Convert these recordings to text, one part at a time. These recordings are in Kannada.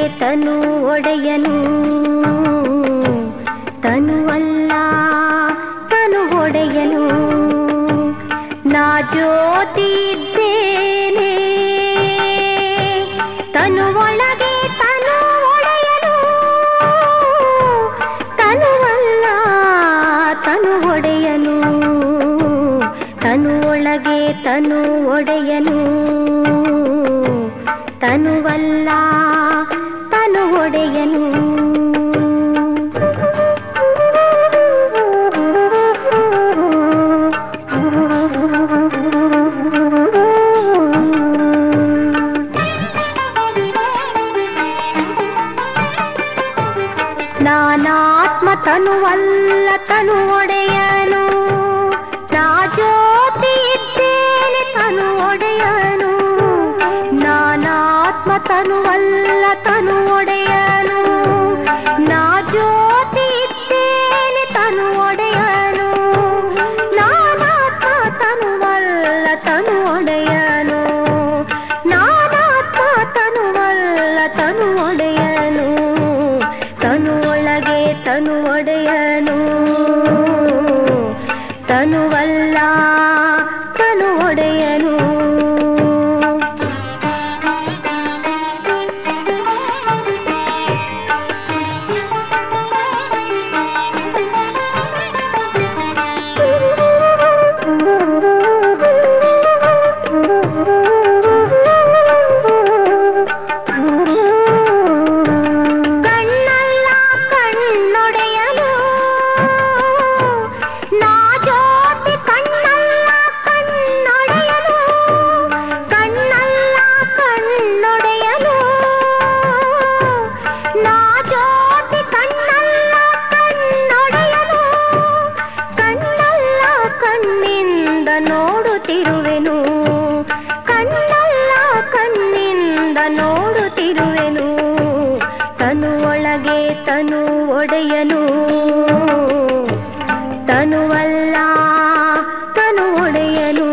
ತನು ಒಡೆಯನು ತನುವಲ್ಲ ತನು ಒಡೆಯನು ನಾ ಜ್ಯೋತಿ ಇದ್ದೇನೆ ತನು ಒಳಗೆ ತನು ಒಡೆಯನು ತನುವಲ್ಲ ತನು ಒಡೆಯನು ತನು ಒಳಗೆ ತನು ಒಡೆಯನು ತನುವಲ್ಲ ತನು ಒಡೆಯನು ನಾನಾತ್ಮ ತನುವಲ್ಲ ತನು ಒಡೆಯನು ನಾ ಜ್ಯೋತಿ ಇದ್ದೇನೆ ತನು ಒಡೆಯನು ನಾನಾತ್ಮ ತನುವಲ್ಲ ತನು ಒಡೆಯನು ನಾ ಜ್ಯೋತಿ ಇದ್ದೇನೆ ತನು ಒಡೆಯನು ನಾನಾತ್ಮ ತನುವಲ್ಲ ತನು ಒಡೆಯನು ನಾನಾತ್ಮ ತನುವಲ್ಲ ತನು ಒಡೆಯನು ತನು ಒಳಗೆ ತನು ಒಡೆಯನು ತನುವಲ್ಲ ತನು ಒಡೆಯನು ಕಣ್ಣಲ್ಲ ಕಣ್ಣೊಡೆಯನು ನಾ ಜ್ಯೋತಿ ಕಣ್ಣಲ್ಲ ಕಣ್ಣೊಡೆಯನು ಕಣ್ಣಲ್ಲ ಕಣ್ಣೊಡೆಯನು ನಾ ಜ್ಯೋತಿ ಕಣ್ಣಲ್ಲ ಕಣ್ಣೊಡೆಯನು ಕಣ್ಣಲ್ಲ ಕಣ್ಣಿಂದ ನೋಡುತ್ತಿರುವೆನು ಕಣ್ಣಲ್ಲ ಕಣ್ಣಿಂದ ನೋಡುತ್ತಿರುವೆನು ತನು ಒಳಗೆ ತನು ಒಡೆಯನು ತನುವಲ್ಲ ತನು ಒಡೆಯನು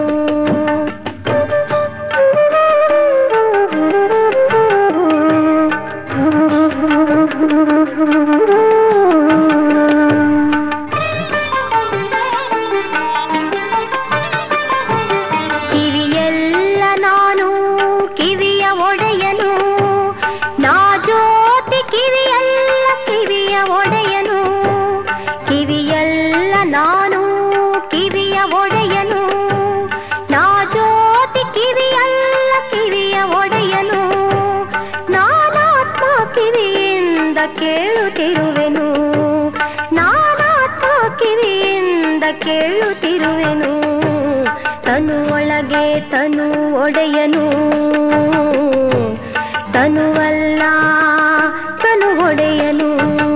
ಕಿವಿಯೆಲ್ಲ ನಾನು ಕಿವಿಯ ಒಡೆಯನು ನಾ ಜ್ಯೋತಿ ಕಿವಿಯಲ್ಲ ಕಿವಿಯ ಒಡೆಯನು ಕಿವಿಯಲ್ಲ ನಾನು ಕಿವಿಯ ಒಡೆಯನು ನಾ ಜ್ಯೋತಿ ಕಿವಿಯಲ್ಲ ಕಿವಿಯ ಒಡೆಯನು ನಾನಾತ್ಮ ಕಿವಿಯಿಂದ ಕೇಳುತ್ತಿರುವೆನು ನಾನಾತ್ಮ ಕಿವಿಯಿಂದ ಕೇಳುತ್ತಿರುವೆನು ತನು ಒಳಗೆ ತನು ಒಡೆಯನು ತನುವಲ್ಲ ತನು ಒಡೆಯನು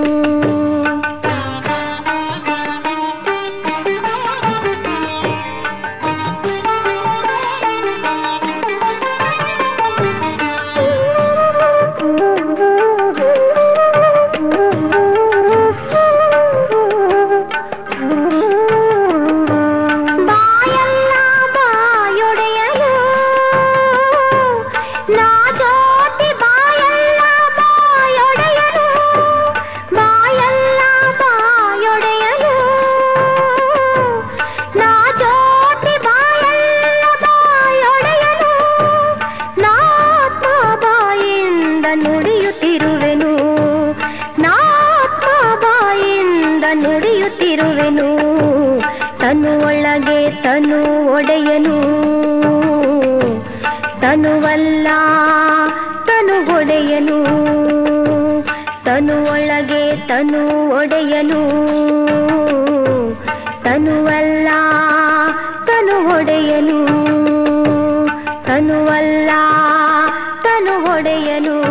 ಬಾಯಲ್ಲ ಬಾಯೊಡೆಯನು ನಾ ಜ್ಯೋತಿ ಬಾಯಲ್ಲ ಬಾಯೊಡೆಯನು ಬಾಯಲ್ಲ ಬಾಯೊಡೆಯನು ನಾ ಜ್ಯೋತಿ ಬಾಯಲ್ಲ ಬಾಯೊಡೆಯನು ನಾತ್ಮ ಬಾಯಿಂದ ನುಡಿಯುತ್ತಿರುವೆನು ನಾತ್ಮ ಬಾಯಿಂದ ನುಡಿಯುತ್ತಿರುವೆನು ತನು ಒಳಗೆ ತನು ಒಡೆಯನು ತನುವಲ್ಲ ತನು ಒಡೆಯನು ತನು ಒಳಗೆ ತನು ಒಡೆಯನು ತನುವಲ್ಲ ತನು ಒಡೆಯನು ತನುವಲ್ಲ ತನು ಒಡೆಯನು